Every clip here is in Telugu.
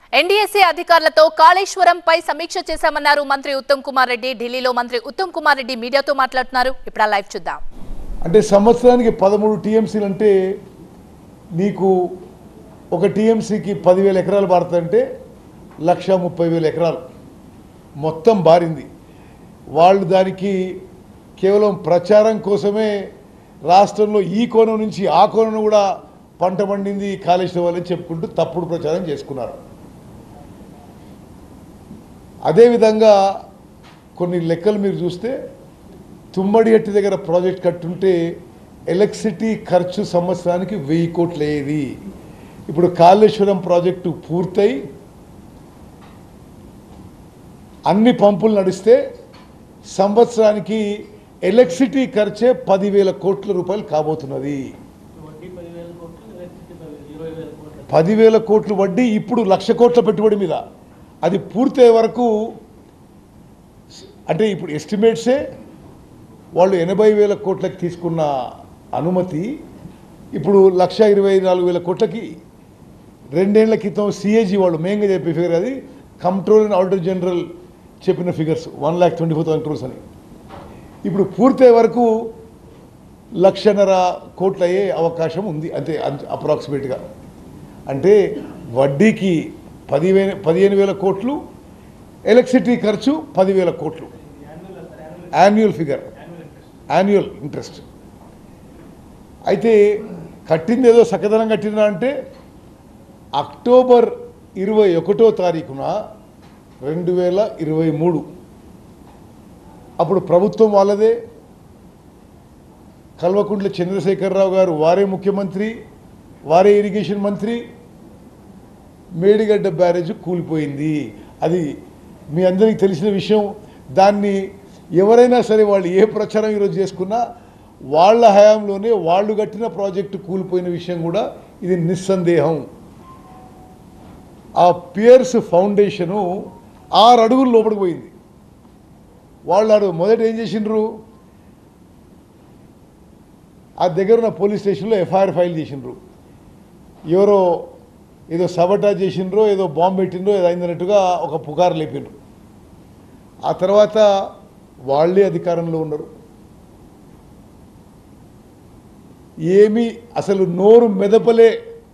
ఎన్డీఎస్ఏ అధికారులతో కాళేశ్వరంపై సమీక్ష చేశామన్నారు మంత్రి ఉత్తమ్ కుమార్ రెడ్డి ఢిల్లీలో మంత్రి ఉత్తమ్ కుమార్ రెడ్డి మీడియాతో మాట్లాడుతున్నారు ఇప్పుడు ఆ లైవ్ చూద్దాం అంటే సంవత్సరానికి పదమూడు టీఎంసీలు అంటే నీకు ఒక టీఎంసీకి పదివేల ఎకరాలు పారుతుందంటే లక్ష ముప్పై వేల ఎకరాలు మొత్తం బారింది వాళ్ళు దానికి కేవలం ప్రచారం కోసమే రాష్ట్రంలో ఈ కోణం నుంచి ఆ కోణం కూడా పంట పండింది కాళేశ్వరం వల్ల చెప్పుకుంటూ తప్పుడు ప్రచారం చేసుకున్నారు అదేవిధంగా కొన్ని లెక్కలు మీరు చూస్తే తుమ్మడి ఎట్టి దగ్గర ప్రాజెక్ట్ కట్టుంటే ఎలక్ట్రిసిటీ ఖర్చు సంవత్సరానికి వెయ్యి కోట్లు అయ్యేది ఇప్పుడు కాళేశ్వరం ప్రాజెక్టు పూర్తయి అన్ని పంపులు నడిస్తే సంవత్సరానికి ఎలక్ట్రిసిటీ ఖర్చే పదివేల కోట్ల రూపాయలు కాబోతున్నది వడ్డీ పదివేల కోట్లు ఎలక్ట్రిసిటీ పదివేలు ఇరవై వేల కోట్లు పదివేల కోట్లు వడ్డీ ఇప్పుడు లక్ష కోట్ల పెట్టుబడి మీద అది పూర్తయ్యే వరకు అంటే ఇప్పుడు ఎస్టిమేట్సే వాళ్ళు ఎనభై వేల కోట్లకి తీసుకున్న అనుమతి ఇప్పుడు లక్ష ఇరవై నాలుగు వేల కోట్లకి రెండేళ్ల క్రితం సిఏజీ వాళ్ళు మేంగా చెప్పే ఫిగర్ అది కంట్రోల్ అండ్ ఆడిటర్ జనరల్ చెప్పిన figures one lakh twenty four thousand crores అని ఇప్పుడు పూర్తయ్యే వరకు లక్షన్నర కోట్లు అయ్యే అవకాశం ఉంది అంతే అప్రాక్సిమేట్గా అంటే వడ్డీకి పదివేల పదిహేను వేల కోట్లు ఎలక్ట్రిసిటీ ఖర్చు పదివేల కోట్లు యాన్యువల్ ఫిగర్ యాన్యువల్ ఇంట్రెస్ట్ అయితే కట్టింది ఏదో సకదనం కట్టినా అంటే అక్టోబర్ ఇరవై ఒకటో తారీఖున రెండు వేల ఇరవై మూడు అప్పుడు ప్రభుత్వం వాళ్ళదే కల్వకుంట్ల చంద్రశేఖరరావు గారు వారే ముఖ్యమంత్రి వారే ఇరిగేషన్ మంత్రి మేడిగడ్డ బ్యారేజ్ కూలిపోయింది అది మీ అందరికీ తెలిసిన విషయం దాన్ని ఎవరైనా సరే వాళ్ళు ఏ ప్రచారం ఈరోజు చేసుకున్నా వాళ్ళ హయాంలోనే వాళ్ళు కట్టిన ప్రాజెక్టు కూలిపోయిన విషయం కూడా ఇది నిస్సందేహం ఆ పియర్స్ ఫౌండేషను ఆరు అడుగులు లోపలికి పోయింది వాళ్ళు ఆడు మొదట ఏం చేసిండ్రు ఆ దగ్గర ఉన్న పోలీస్ స్టేషన్లో ఎఫ్ఐఆర్ ఫైల్ చేసిండ్రు ఎవరో ఏదో సబటా చేసిండ్రో ఏదో బాంబు పెట్టిండ్రో ఏదో అయిందన్నట్టుగా ఒక పుకారు లేపిండ్రు ఆ తర్వాత వాళ్ళే అధికారంలో ఉన్నారు ఏమీ అసలు నోరు మెదపలే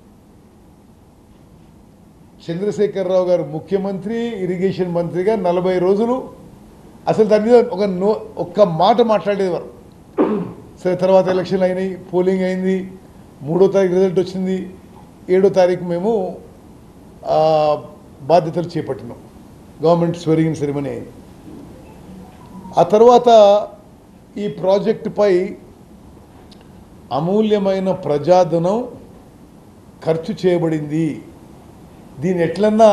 చంద్రశేఖరరావు గారు ముఖ్యమంత్రి ఇరిగేషన్ మంత్రిగా నలభై రోజులు అసలు దాని మీద ఒక నో ఒక్క మాట మాట్లాడేవారు సరే తర్వాత ఎలక్షన్ అయినాయి పోలింగ్ అయింది మూడో తారీఖు రిజల్ట్ వచ్చింది ఏడో తారీఖు మేము ఆ, బాధ్యతలు చేపట్టినాం గవర్నమెంట్ స్వెరింగ్ సెరమనీ అయింది ఆ తర్వాత ఈ ప్రాజెక్టుపై అమూల్యమైన ప్రజాధనం ఖర్చు చేయబడింది దీని ఎట్లన్నా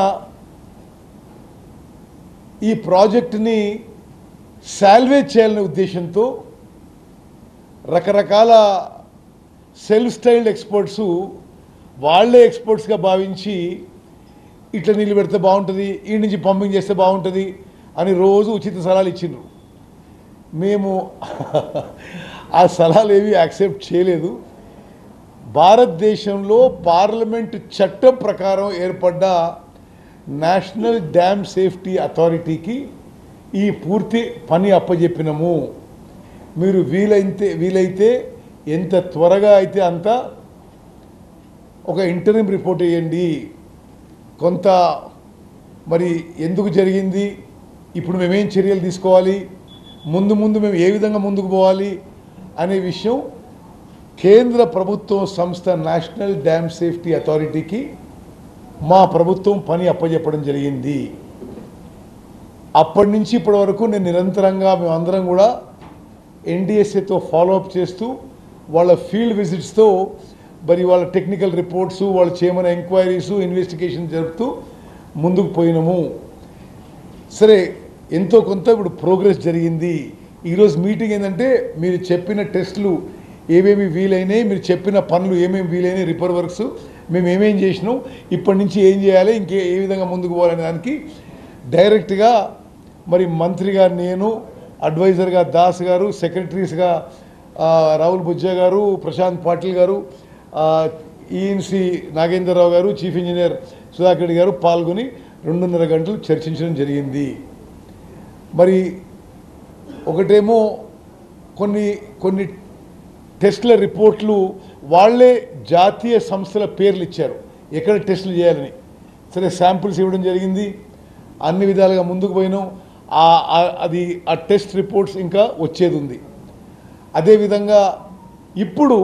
ఈ ప్రాజెక్టుని శాల్వేజ్ చేయాలనే ఉద్దేశంతో రకరకాల సెల్ఫ్ స్టైల్డ్ ఎక్స్పర్ట్స్ వాళ్ళే ఎక్స్పర్ట్స్గా భావించి ఇట్లా నీళ్ళు పెడితే బాగుంటుంది ఈ నుంచి పంపింగ్ చేస్తే బాగుంటుంది అని రోజు ఉచిత సలహాలు ఇచ్చిండ్రు మేము ఆ సలహాలు ఏవి యాక్సెప్ట్ చేయలేదు భారతదేశంలో పార్లమెంట్ చట్టం ప్రకారం ఏర్పడ్డ నేషనల్ డ్యామ్ సేఫ్టీ అథారిటీకి ఈ పూర్తి పని అప్పజెప్పినము మీరు వీలైతే వీలైతే ఎంత త్వరగా అయితే అంత ఒక ఇంటర్వ్యూ రిపోర్ట్ వేయండి కొంత మరి ఎందుకు జరిగింది ఇప్పుడు మేమేం చర్యలు తీసుకోవాలి ముందు ముందు మేము ఏ విధంగా ముందుకు పోవాలి అనే విషయం కేంద్ర ప్రభుత్వం సంస్థ నేషనల్ డ్యామ్ సేఫ్టీ అథారిటీకి మా ప్రభుత్వం పని అప్పజెప్పడం జరిగింది అప్పటి నుంచి ఇప్పటి వరకు నేను నిరంతరంగా మేమందరం కూడా ఎన్డిఎస్ఏతో ఫాలోఅప్ చేస్తూ వాళ్ళ ఫీల్డ్ విజిట్స్తో మరి వాళ్ళ టెక్నికల్ రిపోర్ట్స్ వాళ్ళు చేయమని ఎంక్వైరీస్ ఇన్వెస్టిగేషన్ జరుపుతూ ముందుకు పోయినాము సరే ఎంతో కొంత ఇప్పుడు ప్రోగ్రెస్ జరిగింది ఈరోజు మీటింగ్ ఏంటంటే మీరు చెప్పిన టెస్టులు ఏమేమి వీలైనాయి మీరు చెప్పిన పనులు ఏమేమి వీలైనాయి రిపేర్ వర్క్స్ మేము ఏమేం చేసినాం ఇప్పటి నుంచి ఏం చేయాలి ఇంకే ఏ విధంగా ముందుకు పోవాలనే దానికి డైరెక్ట్గా మరి మంత్రిగా నేను అడ్వైజర్గా దాస్ గారు సెక్రటరీస్గా ఆ, రాహుల్ బుజ్జా గారు ప్రశాంత్ పాటిల్ గారు ఈఎన్సి నాగేంద్రరావు గారు చీఫ్ ఇంజనీర్ సుధాకర్ రెడ్డి గారు పాల్గొని రెండున్నర గంటలు చర్చించడం జరిగింది మరి ఒకటేమో కొన్ని కొన్ని టెస్ట్ల రిపోర్ట్లు వాళ్ళే జాతీయ సంస్థల పేర్లు ఇచ్చారు ఎక్కడ టెస్టులు చేయాలని సరే శాంపుల్స్ ఇవ్వడం జరిగింది అన్ని విధాలుగా ముందుకు పోయినాం ఆ- ఆ- అది ఆ టెస్ట్ రిపోర్ట్స్ ఇంకా వచ్చేది ఉంది అదేవిధంగా ఇప్పుడు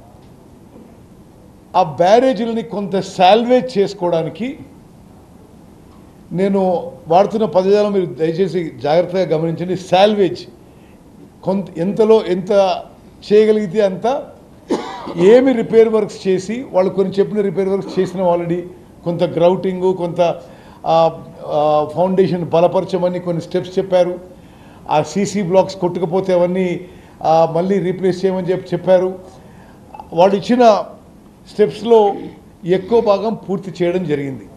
ఆ బ్యారేజీలని కొంత సాల్వేజ్ చేసుకోవడానికి నేను వాడుతున్న పదజాలం మీరు దయచేసి జాగ్రత్తగా గమనించండి సాల్వేజ్ కొంత ఎంతలో ఎంత చేయగలిగితే అంత ఏమి రిపేర్ వర్క్స్ చేసి వాళ్ళు కొన్ని చెప్పిన రిపేర్ వర్క్స్ చేసిన ఆల్రెడీ కొంత గ్రౌటింగు కొంత ఆ, ఆ, ఫౌండేషన్ బలపరచమని కొన్ని స్టెప్స్ చెప్పారు ఆ సీసీ బ్లాక్స్ కొట్టుకపోతే అవన్నీ ఆ, మళ్ళీ రీప్లేస్ చేయమని చెప్పి చెప్పారు వాళ్ళు ఇచ్చిన స్టెప్స్లో ఎక్కువ భాగం పూర్తి చేయడం జరిగింది